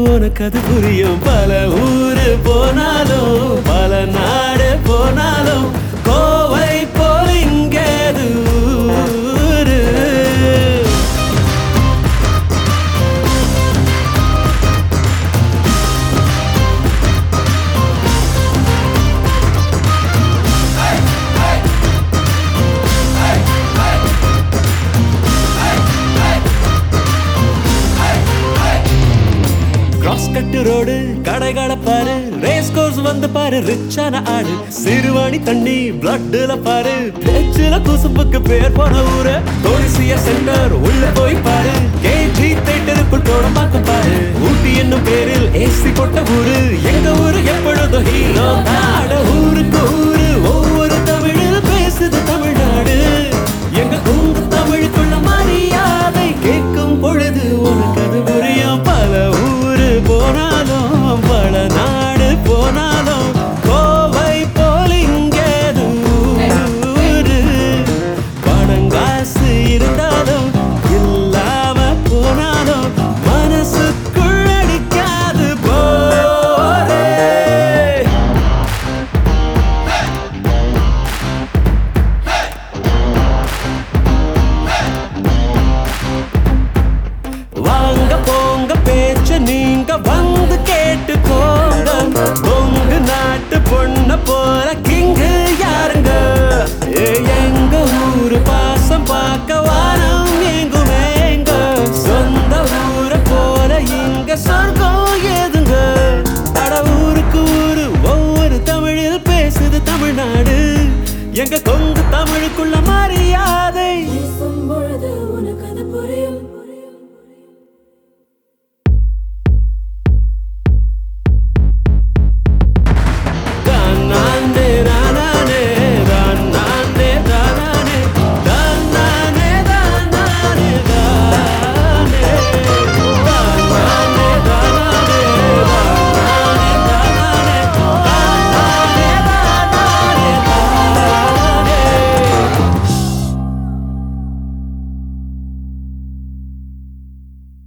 உனக்கு அது புரியும் பல ஊரு போனாலும் பல நாடு போனாலும் கோவை போல இங்கேது ஊரு கிராஸ் கட்டு ரோடு கடைகளை பாரு ரேஸ் கோர்ஸ் வந்து பாரு ரிச்சான ஆடு சிறுவாணி தண்ணி பிளட்ல பாரு பேச்சுல குசும்புக்கு பேர் போன ஊரு தோரிசிய சென்டர் உள்ள போய் பாரு கேஜி தேட்டருக்குள் போட பார்க்க பாரு ஊட்டி என்னும் பேரில் ஏசி போட்ட ஊரு எங்க ஊரு எப்பொழுதும் ஹீரோ நாட ஊருக்கு ஊரு ஒவ்வொரு தமிழில் பேசுது தமிழ்நாடு எங்க குங்கு தமிழுக்குள்ள மரியாதை கேட்கும் பொழுது உனக்கு அது புரியும் பல ஊரு போனாலும் பல நாடு போனாலும் கோவை போல் இங்கேது ஊரு பணங்காசு இருந்தாலும் இல்லாம போனாலும் மனசுக்குள் அடிக்காது போரே வாங்க போங்க பேச்ச நீங்க வந்து கேட்டுக்கோங்க உங்க நாட்டு பொண்ண போல